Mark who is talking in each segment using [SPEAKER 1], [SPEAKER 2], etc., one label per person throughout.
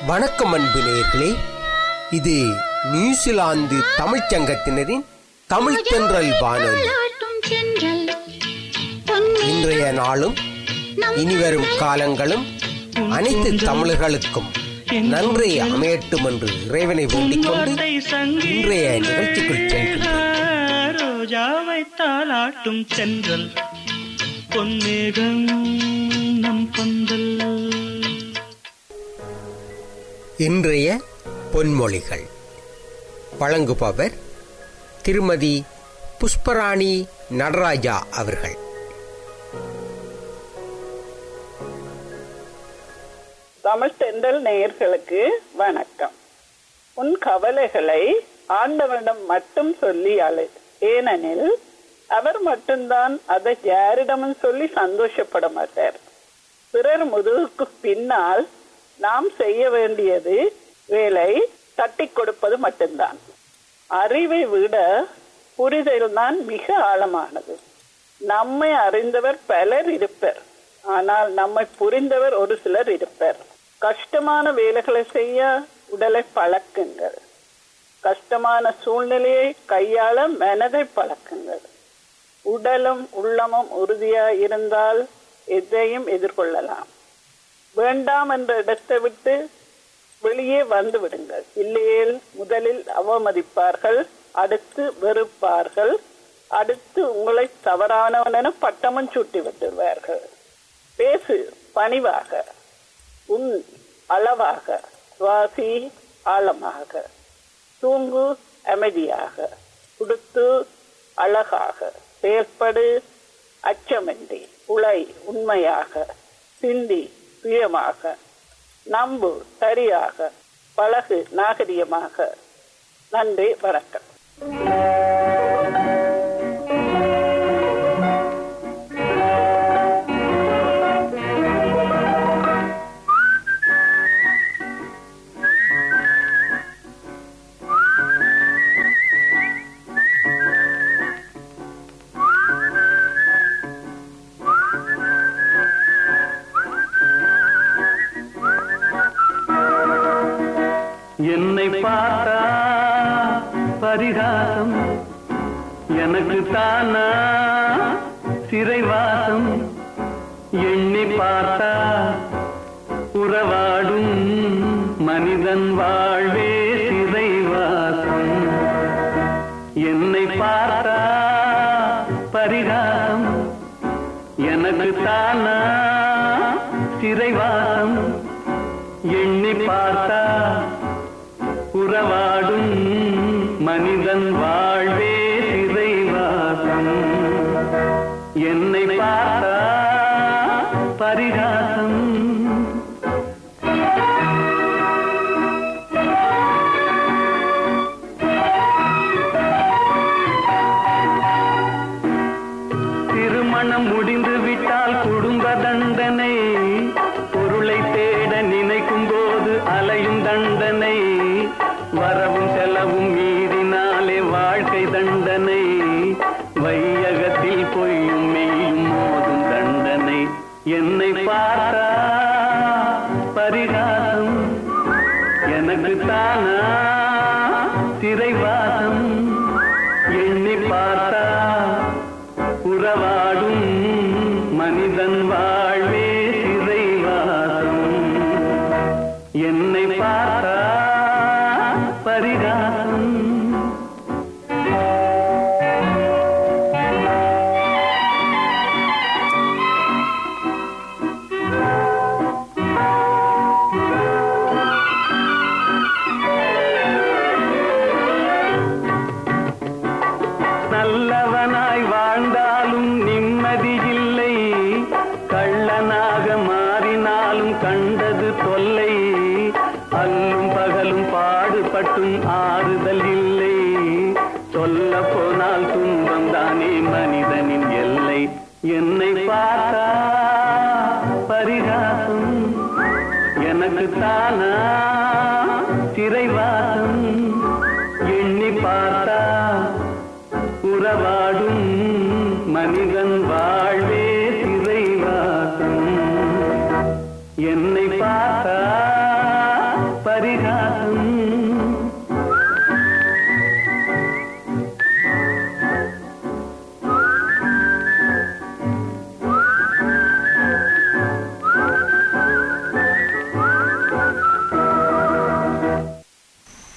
[SPEAKER 1] வணக்கம் அன்பு நேயர்களே இது நியூசிலாந்து தமிழ்ச் சங்கத்தினரின் தமிழ் தென்றல் வானொலி இன்றைய நாளும் இனிவரும் காலங்களும் அனைத்து தமிழர்களுக்கும் நன்றி அமையட்டும் என்று இறைவனை வேண்டிக் கொண்டு இன்றைய நிகழ்ச்சிக்குள் செல்கின்றோம்
[SPEAKER 2] ரோஜாவை தாளாட்டும் சென்றல் பொன்னேகம் நம் பந்தல்
[SPEAKER 1] இன்றைய பொன்மொழிகள் வழங்குபவர் திருமதி புஷ்பராணி நடராஜா அவர்கள்
[SPEAKER 3] தமிழ் தென்றல் நேயர்களுக்கு வணக்கம் உன் கவலைகளை ஆண்டவனிடம் மட்டும் சொல்லி அழு ஏனெனில் அவர் மட்டும்தான் அதை யாரிடமும் சொல்லி சந்தோஷப்பட மாட்டார் பிறர் முதுகுக்கு பின்னால் நாம் செய்ய வேண்டியது வேலை தட்டி கொடுப்பது மட்டும்தான் அறிவை விட புரிதல் தான் மிக ஆழமானது நம்மை அறிந்தவர் பலர் இருப்பர் ஆனால் நம்மை புரிந்தவர் ஒரு சிலர் இருப்பர் கஷ்டமான வேலைகளை செய்ய உடலை பழக்குங்கள் கஷ்டமான சூழ்நிலையை கையாள மனதை பழக்குங்கள் உடலும் உள்ளமும் உறுதியாய் இருந்தால் எதையும் எதிர்கொள்ளலாம் வேண்டாம் என்ற இடத்தை விட்டு வெளியே வந்து விடுங்கள் இல்லையேல் முதலில் அவமதிப்பார்கள் அடுத்து வெறுப்பார்கள் அடுத்து உங்களை தவறானவன் என பட்டமும் சூட்டி விட்டுருவார்கள் பேசு பணிவாக உன் அளவாக சுவாசி ஆழமாக தூங்கு அமைதியாக உடுத்து அழகாக செயற்படு அச்சமின்றி உழை உண்மையாக சிந்தி சுயமாக நம்பு சரியாக பழகு நாகரிகமாக நன்றி வணக்கம்
[SPEAKER 2] என்னை பார்த்தா பரிகாசம் எனக்கு தானா சிறைவாசம் எண்ணி பார்த்தா உறவாடும் மனிதன் வாழ்வே சிறைவாசம் என்னை பார்த்தா பரிகாசம் எனக்கு தானா சிறைவாசம் எண்ணி பார்த்தா உறவாடும் மனிதன் வாழ்வே சிறைவாசம் என்னை பார்த்தா பரிகாசம் திருமணம் முடிந்து விட்டால் குடும்ப தண்டனை பொருளை தேட நினைக்கும் போது அலையும் தண்டனை வரவும் செலவும் மீறினாலே வாழ்க்கை தண்டனை வையகத்தில் பொய்யும் மெய்யும் மோதும் தண்டனை என்னை பார்த்தா பரிகாசம் எனக்கு தானா சிறைவாசம் எண்ணி பார்த்தா உறவாடும் மனிதன் வாழ்வே சிறைவாசம் என்னை பார்த்தா பரிகாசம் நல்லவனாய் வாழ்ந்தாலும் நிம்மதி இல்லை கள்ளனாக மாறினாலும் கண்டது தொல்லை அல்லும் பகலும் பாடுபட்டும் ஆறுதல் இல்லை சொல்ல போனால் துன்பம் தானே மனிதனின் எல்லை என்னை பார்த்தா பரிகாசம் எனக்கு தானா சிறைவாசம் எண்ணி பார்த்தா உறவாடும் மனிதன் வாழ்வே சிறைவாசம் என்னை பார்த்தா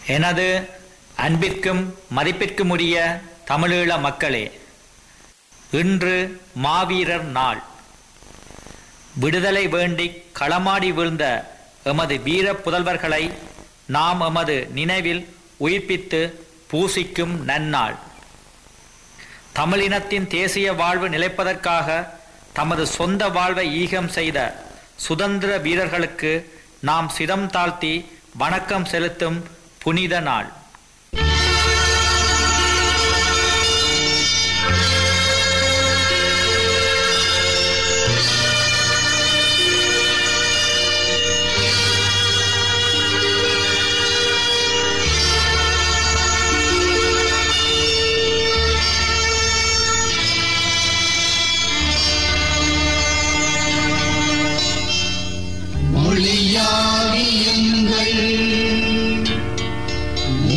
[SPEAKER 4] எனது அன்பிற்கும் மதிப்பிற்கும் உரிய தமிழீழ மக்களே இன்று மாவீரர் நாள் விடுதலை வேண்டி களமாடி வீழ்ந்த எமது வீர புதல்வர்களை நாம் எமது நினைவில் உயிர்ப்பித்து பூசிக்கும் நன்னாள் தமிழினத்தின் தேசிய வாழ்வு நிலைப்பதற்காக தமது சொந்த வாழ்வை ஈகம் செய்த சுதந்திர வீரர்களுக்கு நாம் சிரம் தாழ்த்தி வணக்கம் செலுத்தும் புனித நாள்
[SPEAKER 5] மொழியாகி எங்கள்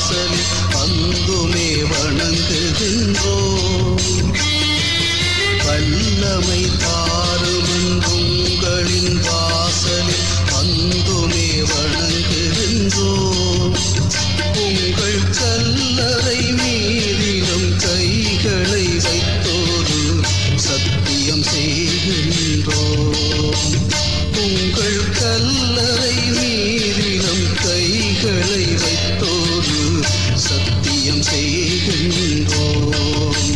[SPEAKER 5] வாசலில் வந்துமே வணங்குகின்றோம் வல்லமை தாருமென்றுங்களின் வாசலில் வந்துமே வணங்குகின்றோம் உங்கள் கல்லறை மீதிலும் கைகளை வைத்தோரு சத்தியம் செய்கின்றோம் உங்கள் கல்லறை மீதிலும் கைகளை வைத்தோரு சத்தியம் செய்கின்றோம்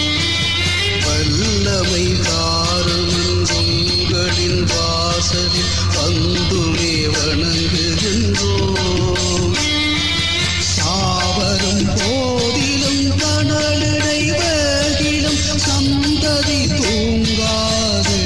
[SPEAKER 5] வல்லமை தாருமென்றுங்களின் வாசலில் வந்துமே வணங்குகின்றோம் சாவரும் போதிலும் கடலிடை வேகிலும் சந்ததி தூங்காது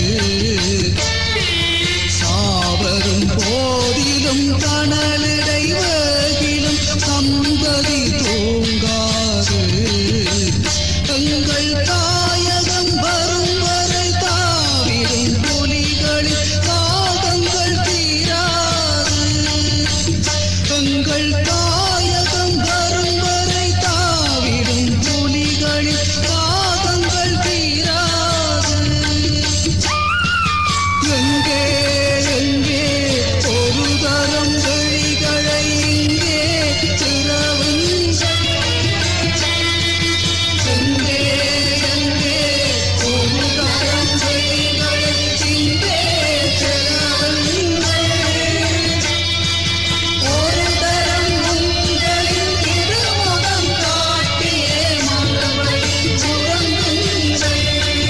[SPEAKER 5] சாவரும் போதிலும் கனலிடை வேகிலும் சந்ததி தூங்காது எங்கள் தாயகம் வரும் வரை தாவிடும் புலிகளின் தாகங்கள் தீராது எங்கள் தாயகம் வரும் வரை தாவிடும் புலிகளின் தாகங்கள் தீராது எங்கே எங்கே ஒரு தரம் வெளிகளை இங்கே திறவுங்கள் எங்கே எங்கே ஒரு தரம் வெளிகளை இங்கே திறவுங்கள் ஒரு தரம் உங்களின் திருமுகம் காட்டியே மறுபடி உறங்குங்கள்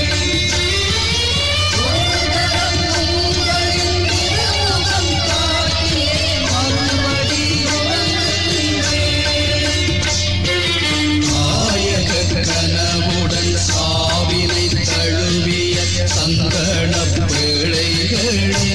[SPEAKER 5] ஒரு தரம் உங்களின் திருமுகம் காட்டியே மறுபடி உறங்குங்கள் நாயக கனவுடன் சாவினை தழுவிய சந்தன பிழைகளே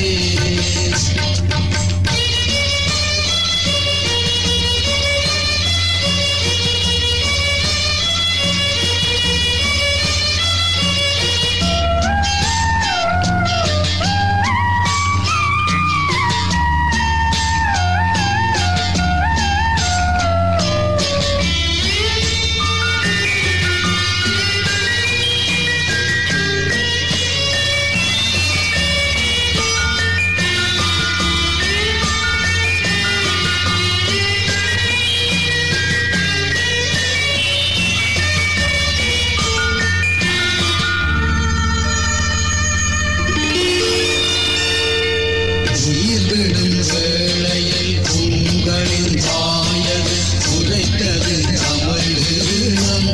[SPEAKER 5] உயிர்விடும் வேளையில் உங்களின் வாயது உரைத்தது தமிழீழம்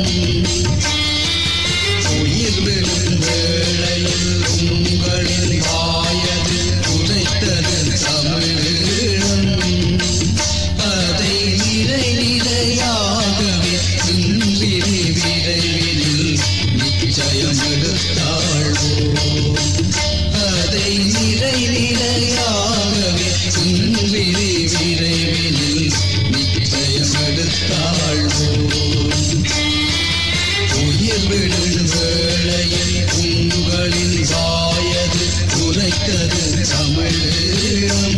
[SPEAKER 5] உயிர்விடும் வேளையில் உங்களின் வாயது உரைத்தது தமிழீழம் அதை நிறை நிலையாகவே இன்றினி விரைவில் நிச்சயம் எடுத்தாழ்வோம் அதை நிறை நிலையாகவே இன்றினி விரைவில் நிச்சயம் எடுத்தாழ்வோம் உயிர் விடும் வேளையில் உங்களின் வாயது உரைத்தது தமிழீழம்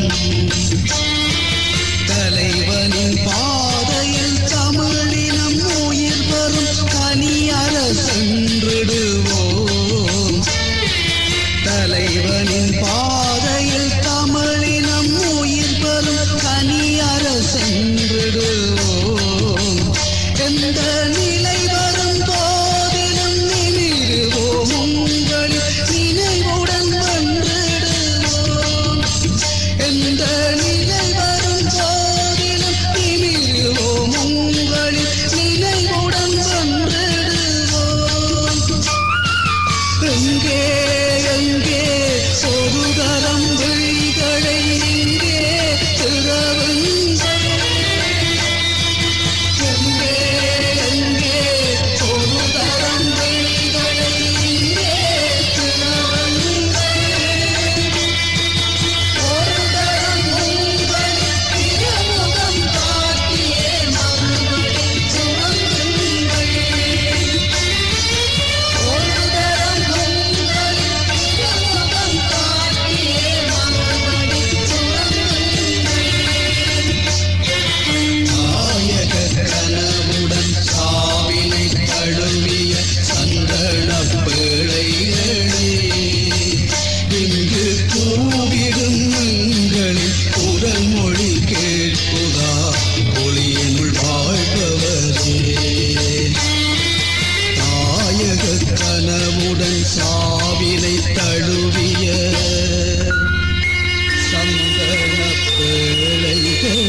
[SPEAKER 5] தலைவனின் பாதையில் தமிழினம் உயிர் வரும் கனியர சென்றிடுவோம் தலைவனின் பாதையில் தமிழினம் உயிர் பெறும் கனியர சென்றிடுவோம் எந்த நிலை வரும் போதிலும் நிமிருவோம் உங்களின் நினைவுடன் வென்றிடுவோம் எந்த நிலை வரும் போதிலும் நிமிரு கூவிடும் எங்களின் உடல் மொழி கேட்குதா ஒளியினுள் வாழ்பவரே தாயக கனவுடன் சாவினை தழுவிய சந்தன பேழைகளே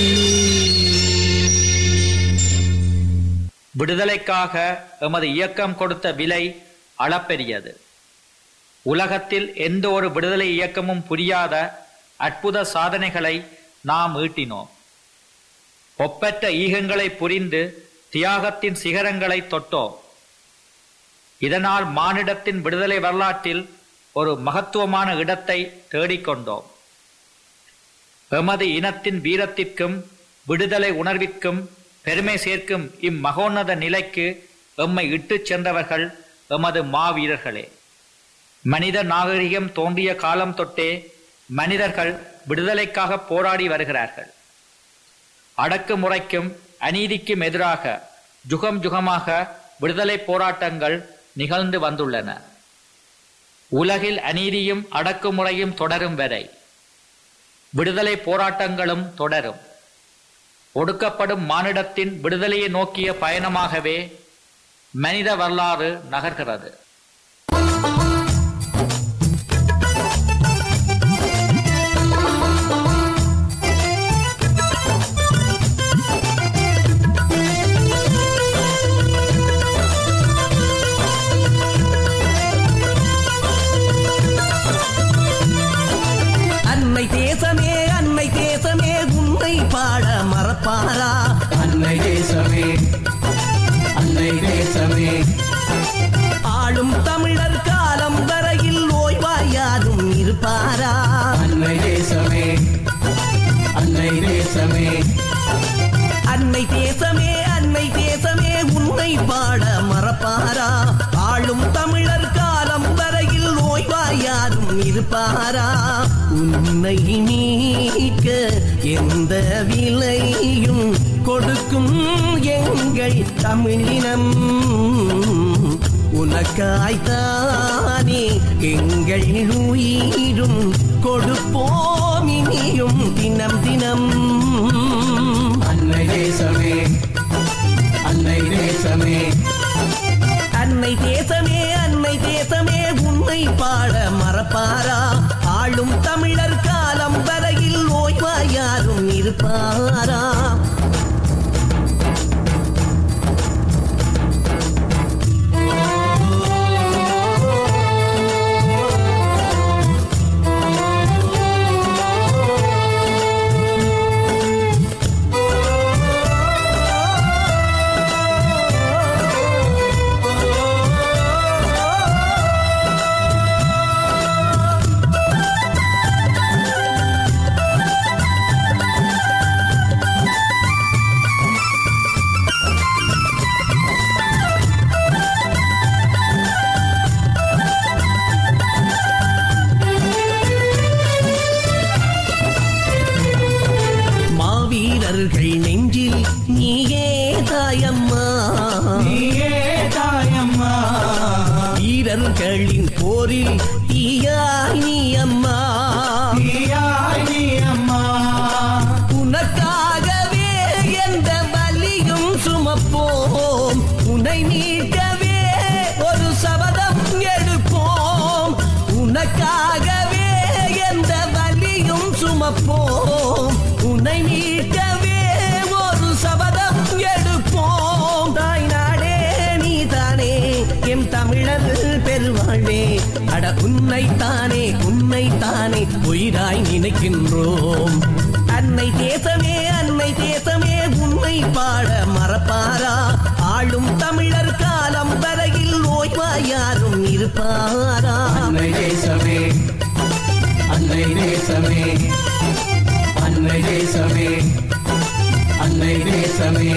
[SPEAKER 4] விடுதலைக்காக எமது இயக்கம் கொடுத்த விலை அளப்பெரியது உலகத்தில் எந்த ஒரு விடுதலை இயக்கமும் புரியாத அற்புத சாதனைகளை நாம் ஈட்டினோம் ஒப்பற்ற ஈகங்களை புரிந்து தியாகத்தின் சிகரங்களை தொட்டோம் இதனால் மானிடத்தின் விடுதலை வரலாற்றில் ஒரு மகத்துவமான இடத்தை தேடிக்கொண்டோம் எமது இனத்தின் வீரத்திற்கும் விடுதலை உணர்விற்கும் பெருமை சேர்க்கும் இம்மகோன்னத நிலைக்கு எம்மை இட்டுச் சென்றவர்கள் எமது மாவீரர்களே மனித நாகரிகம் தோன்றிய காலம் தொட்டே மனிதர்கள் விடுதலைக்காக போராடி வருகிறார்கள் அடக்குமுறைக்கும் அநீதிக்கும் எதிராக ஜுகம் ஜுகமாக விடுதலை போராட்டங்கள் நிகழ்ந்து வந்துள்ளன உலகில் அநீதியும் அடக்குமுறையும் தொடரும் வரை விடுதலை போராட்டங்களும் தொடரும் ஒடுக்கப்படும் மானிடத்தின் விடுதலையை நோக்கிய பயணமாகவே மனித வரலாறு நகர்கிறது
[SPEAKER 6] அன்னை தேசமே அன்னை தேசமே உன்னை பாட மறப்பாரா
[SPEAKER 5] அன்னை தேசமே அன்னை தேசமே
[SPEAKER 6] ஆளும் தமிழர் காலம் வரையில் ஓய்வாயாரும் இருப்பாரா
[SPEAKER 5] அன்னை தேசமே அன்னை தேசமே
[SPEAKER 6] அன்னை தேசமே அன்னை தேசமே உன்னை பாட மறப்பாரா ஆளும் தமிழர் காலம் வரையில் ஓய்வாயாரும் இருப்பாரா உன்னை நீக்க எந்த விலையும் கொடுக்கும் எங்கள் தமிழினம் உனக்காய்த்தானே எங்கள் உயிரும் கொடுப்போம் இனியும் தினம் தினம்
[SPEAKER 5] அன்னை தேசமே அன்னை தேசமே
[SPEAKER 6] அன்னை தேசமே அன்னை தேசமே உன்னை பாட மறப்பாரா ஆளும் தமிழர் காலம் வரையில் ஓய்வாயாரும் இருப்பாரா மாவீரர்கள் நெஞ்சில் நீயே தாயம்மா
[SPEAKER 5] நீயே தாயம்மா
[SPEAKER 6] வீரர்களின் போரில் தீயாய் நீ அம்மா
[SPEAKER 5] நீயாய் நீ அம்மா
[SPEAKER 6] உனக்காகவே எந்த வலியும் சுமப்போம் உன்னை மீட்கவே ஒரு சபதம் எடுப்போம் உனக்காகவே எந்த வலியும் சுமப்போம் உன்னை மீட்கவே ஒரு சபதம் எடுப்போம் தாய் நாடே நீ தானே எம் தமிழர் பெருவாழ்வே அட உன்னை தானே உன்னை தானே உயிராய் நினைக்கின்றோம் அன்னை தேசமே அன்னை தேசமே உன்னை பாட மறப்பாரா ஆளும் தமிழர் காலம் வரையில் ஓய்வாயாரும் இருப்பாரா
[SPEAKER 5] அன்னை தேசமே அன்னை தேசமே அன்னை தேசமே அன்னை தேசமே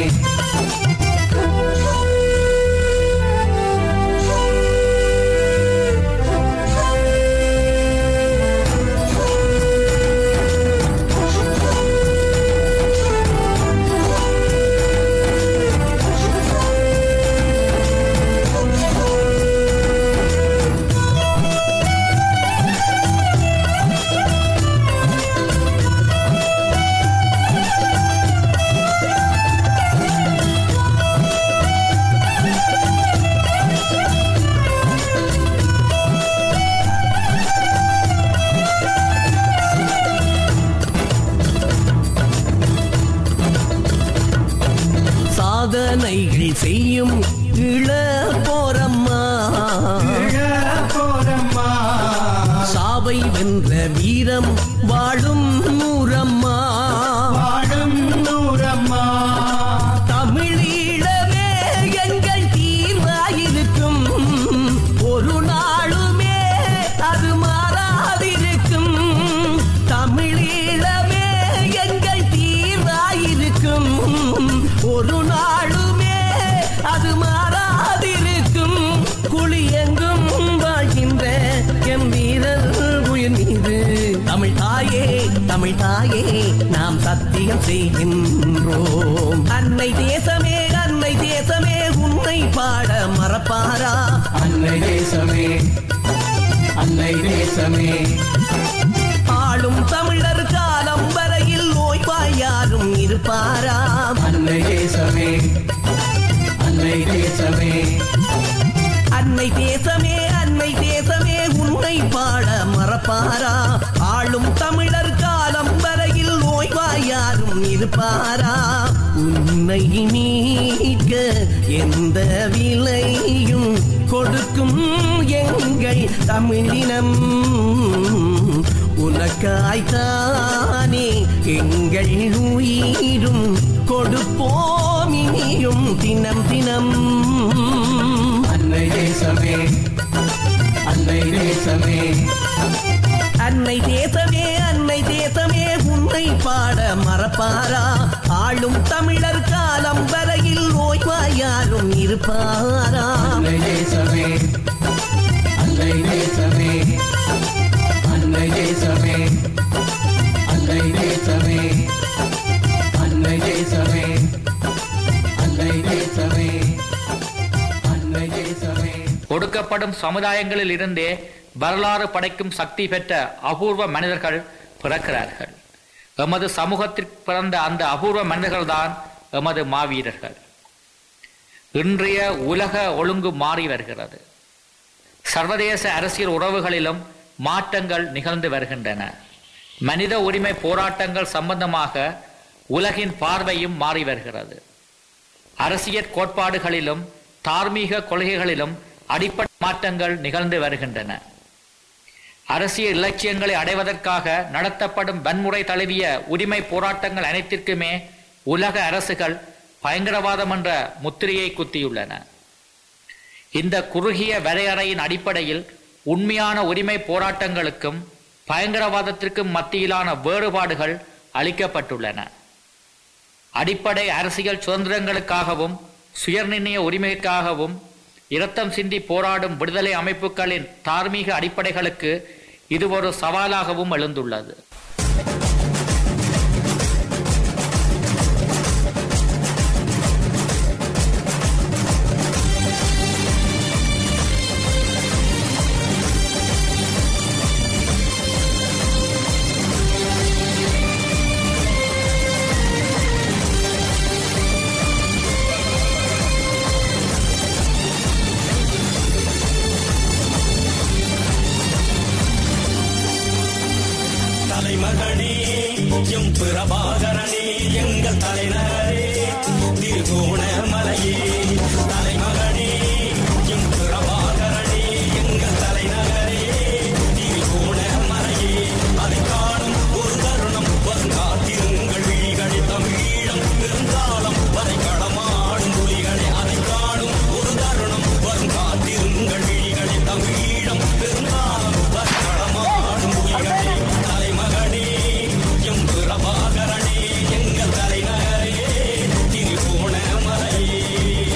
[SPEAKER 6] அன்னை சாதனைகள் செய்யும் இள போரம்மா
[SPEAKER 5] போரம்மா
[SPEAKER 6] சாவை வென்ற வீரம் வாழும் நூறம்மா
[SPEAKER 5] வாழும் நூறம்மா
[SPEAKER 6] தமிழீழமே எங்கள் தீர்வாயிருக்கும் ஒரு நாளுமே அது மாறாதிருக்கும் தமிழீழமே எங்கள் தீர்வாயிருக்கும் ஒரு நாளுமே அது மாறாதிருக்கும் குழி எங்கும் வாழ்கின்ற எம் வீரர் உயிர் மீது தமிழ் தாயே தமிழ் தாயே நாம் சத்தியம் செய்கின்றோம் அன்னை தேசமே அன்னை தேசமே உன்னை பாட மறப்பாரா
[SPEAKER 5] அன்னை தேசமே அன்னை தேசமே
[SPEAKER 6] ஆளும் தமிழர் காலம் வரையில் ஓய்வாய் யாரும் இருப்பாரா
[SPEAKER 5] அன்னை தேசமே அன்னை தேசமே
[SPEAKER 6] அன்னை தேசமே அன்னை தேசமே உன்னை பாட மறப்பாரா ஆளும் தமிழர் காலம் வரையில் ஓய்வாய் யாரும் இருப்பாரா உன்னை நீக்க எந்த விலையும் கொடுக்கும் எங்கள் தமிழினம் உனக்காய்த்தானே எங்கள் உயிரும் கொடுப்போம் இனியும் தினம் தினம்
[SPEAKER 5] அன்னை தேசமே அன்னை தேசமே
[SPEAKER 6] அன்னை தேசமே அன்னை தேசமே உன்னை பாட மறப்பாரா ஆளும் தமிழர் காலம் வரையில் ஓய்வாய் யாரும் இருப்பாரா
[SPEAKER 5] அன்னை தேசமே அன்னை தேசமே அன்னை தேசமே அன்னை தேசமே அன்னை தேசமே அன்னை தேசமே அன்னை தேசமே
[SPEAKER 4] ஒடுக்கப்படும் சமுதாயங்களில் இருந்தே வரலாறு படைக்கும் சக்தி பெற்ற அபூர்வ மனிதர்கள் பிறக்கிறார்கள் எமது சமூகத்திற்கு பிறந்த அந்த அபூர்வ மனிதர்கள்தான் எமது மாவீரர்கள் இன்றைய உலக ஒழுங்கு மாறி வருகிறது சர்வதேச அரசியல் உறவுகளிலும் மாற்றங்கள் நிகழ்ந்து வருகின்றன மனித உரிமை போராட்டங்கள் சம்பந்தமாக உலகின் பார்வையும் மாறி வருகிறது அரசியல் கோட்பாடுகளிலும் தார்மீக கொள்கைகளிலும் அடிப்படை மாற்றங்கள் நிகழ்ந்து வருகின்றன அரசியல் இலட்சியங்களை அடைவதற்காக நடத்தப்படும் வன்முறை தழுவிய உரிமை போராட்டங்கள் அனைத்திற்குமே உலக அரசுகள் பயங்கரவாதம் என்ற முத்திரையை குத்தியுள்ளன இந்த குறுகிய வரையறையின் அடிப்படையில் உண்மையான உரிமை போராட்டங்களுக்கும் பயங்கரவாதத்திற்கும் மத்தியிலான வேறுபாடுகள் அளிக்கப்பட்டுள்ளன அடிப்படை அரசியல் சுதந்திரங்களுக்காகவும் சுயநிர்ணய உரிமைக்காகவும் இரத்தம் சிந்தி போராடும் விடுதலை அமைப்புகளின் தார்மீக அடிப்படைகளுக்கு இது ஒரு சவாலாகவும் எழுந்துள்ளது
[SPEAKER 7] தலைமகனே எம் பிரபாகரனே எங்கள் தலைநகரே திருகோணமலையே தலைமகனே எம் பிரபாகரனே எங்கள் தலைநகரே திருகோணமலையே அதை காணும் ஒரு தருணம் வருங்காத்திருங்கள் விழிகளே தமிழீழம் பெருங்காலம் வரை களமாடும் புலிகளே அதை காணும் ஒரு தருணம் வருங்காத்திருங்கள் விழிகளே தமிழீழம் பெருங்காலம் வரை களமாடும் புலிகளே தலைமகனே எம் பிரபாகரனே எங்கள் தலைநகரே திருகோணமலையே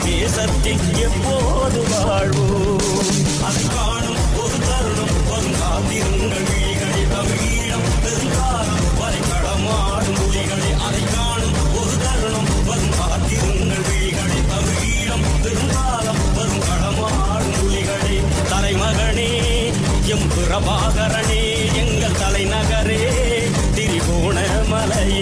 [SPEAKER 7] தேசத்தில் எப்போது வாழ்வோம் அதை காணும் ஒரு தருணம் வரும் காத்திருங்கள் விழிகளே தமிழீழம் பெருங்காலம் வரை களமாடும் புலிகளே அதை காணும் ஒரு தருணம் வரும் காத்திருங்கள் விழிகளே தமிழீழம் பெருங்காலம் வரும் களமாடும் புலிகளே தலைமகனே எம் பிரபாகரனே எங்கள் தலைநகரே திரிகோணமலையே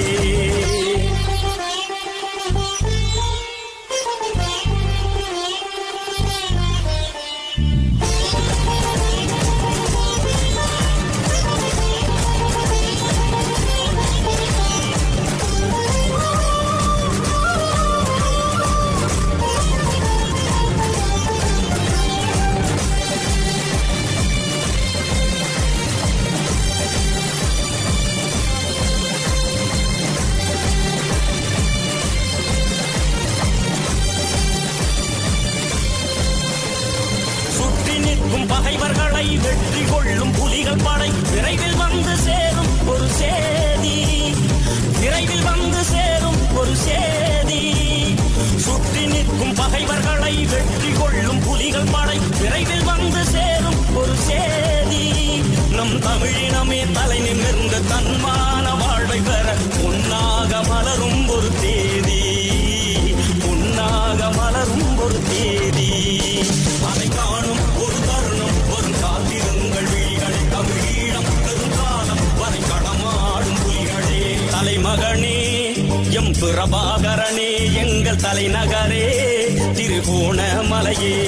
[SPEAKER 7] சுற்றி நிற்கும் பகைவர்களை வெற்றி கொள்ளும் புலிகள் படை விரைவில் வந்து சேரும் ஒரு சேதி விரைவில் வந்து சேரும் ஒரு சேதி சுற்றி நிற்கும் பகைவர்களை வெற்றி கொள்ளும் புலிகள் படை விரைவில் வந்து சேரும் ஒரு சேதி நம் தமிழினமே தலை நிமிர்ந்து தன்மான வாழ்வை பெற பொன்னாக மலரும் ஒரு தேதி பொன்னாக மலரும் ஒரு தேதி அதை காணும் ஒரு தருணம் ஒரு காத்திருங்கள் விழிகளை தமிழீழம் பெருங்காலம் வரை களமாடும் புலிகளே தலைமகனே எம் பிரபாகரனே எங்கள் தலைநகரே திருகோணமலையே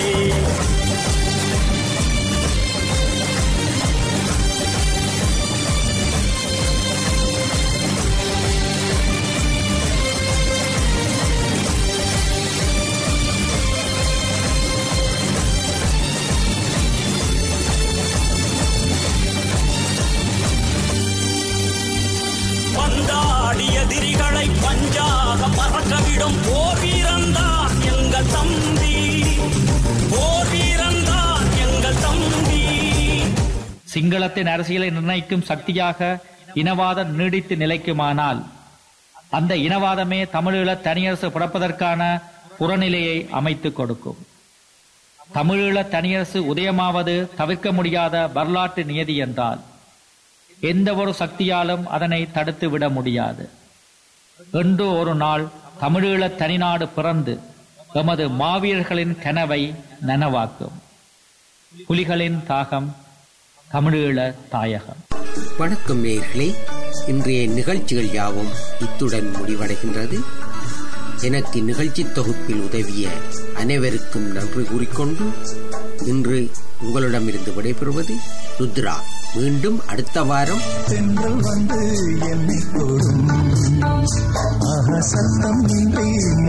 [SPEAKER 7] பந்தாடி எதிரிகளை பஞ்சாக பறக்கவிடும் போர் வீரன்தான் எங்கள் தம்பி போர் வீரன்தான் எங்கள் தம்பி
[SPEAKER 4] சிங்களத்தின் அரசியலை நிர்ணயிக்கும் சக்தியாக இனவாதம் நீடித்து நிலைக்குமானால் அந்த இனவாதமே தமிழீழ தனியரசு பிறப்பதற்கான புறநிலையை அமைத்துக் கொடுக்கும் தமிழீழ தனியரசு உதயமாவது தவிர்க்க முடியாத வரலாற்று நியதி என்றால் எந்த ஒரு சக்தியாலும் அதனை தடுத்து விட முடியாது என்று ஒரு நாள் தமிழீழ தனிநாடு பிறந்து எமது மாவீரர்களின் கனவை நனவாக்கும் புலிகளின் தாகம் தமிழீழ தாயகம்
[SPEAKER 1] வணக்கம் நேயர்களே இன்றைய நிகழ்ச்சிகள் யாவும் இத்துடன் முடிவடைகின்றது எனக்கு நிகழ்ச்சி தொகுப்பில் உதவிய அனைவருக்கும் நன்றி கூறிக்கொண்டு இன்று உங்களிடமிருந்து விடைபெறுவது ருத்ரா மீண்டும் அடுத்த வாரம்
[SPEAKER 8] தென்றல் வந்து என்னை தொடும் ஆக சத்தம் இன்றி